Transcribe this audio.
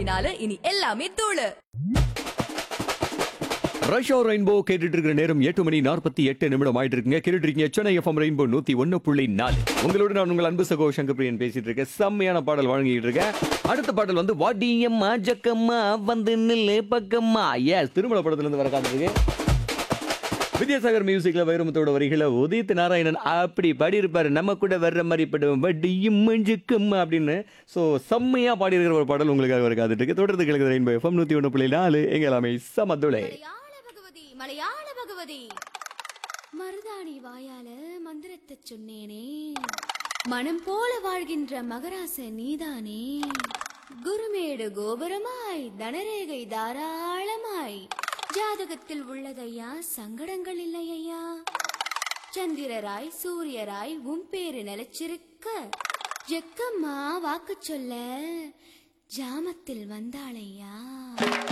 புள்ளி நாலு இனி எல்லாமே தூளு ரஷ்யா ரெயின்போ கேட்டுட்டு இருக்கிற நேரம் எட்டு மணி நாற்பத்தி எட்டு நிமிடம் ஆயிட்டு இருக்குங்க கேட்டுட்டு இருக்கீங்க சென்னை எஃப்எம் ரெயின்போ நூத்தி ஒன்னு புள்ளி நாலு உங்களோட நான் உங்கள் அன்பு சகோ சங்கப்பிரியன் பேசிட்டு இருக்கேன் செம்மையான பாடல் வழங்கிட்டு இருக்கேன் அடுத்த பாடல் வந்து வாடியம்மா ஜக்கம்மா வந்து நில்லு பக்கம்மா எஸ் திருமண படத்துல இருந்து வர காத்துருக்கு வித்யாசாகர் மியூசிக்ல வைரமுத்தோட வரிகளை உதித் நாராயணன் அப்படி பாடியிருப்பாரு நம்ம கூட வர்ற மாதிரி படுவோம் வட்டியும் மஞ்சுக்கம்மா அப்படின்னு ஸோ செம்மையா பாடியிருக்கிற ஒரு பாடல் உங்களுக்காக வர காத்துட்டு இருக்கு தொடர்ந்து கிழக்கு ரெயின்போ எஃப்எம் நூத்தி ஒன்று புள்ளி நாலு எங்க எல்லாமே சமதுளை மலையாள பகவதி மலையாள பகவதி மருதாணி வாயால மந்திரத்தை சொன்னேனே மனம் போல வாழ்கின்ற மகராச நீதானே குருமேடு கோபுரமாய் தனரேகை தாராளமாய் ஜாதகத்தில் உள்ளதையா சங்கடங்கள் இல்லையா சந்திரராய் சூரியராய் உன் பேரு நிலைச்சிருக்க ஜெக்கம்மா வாக்கு சொல்ல ஜாமத்தில் வந்தாளையா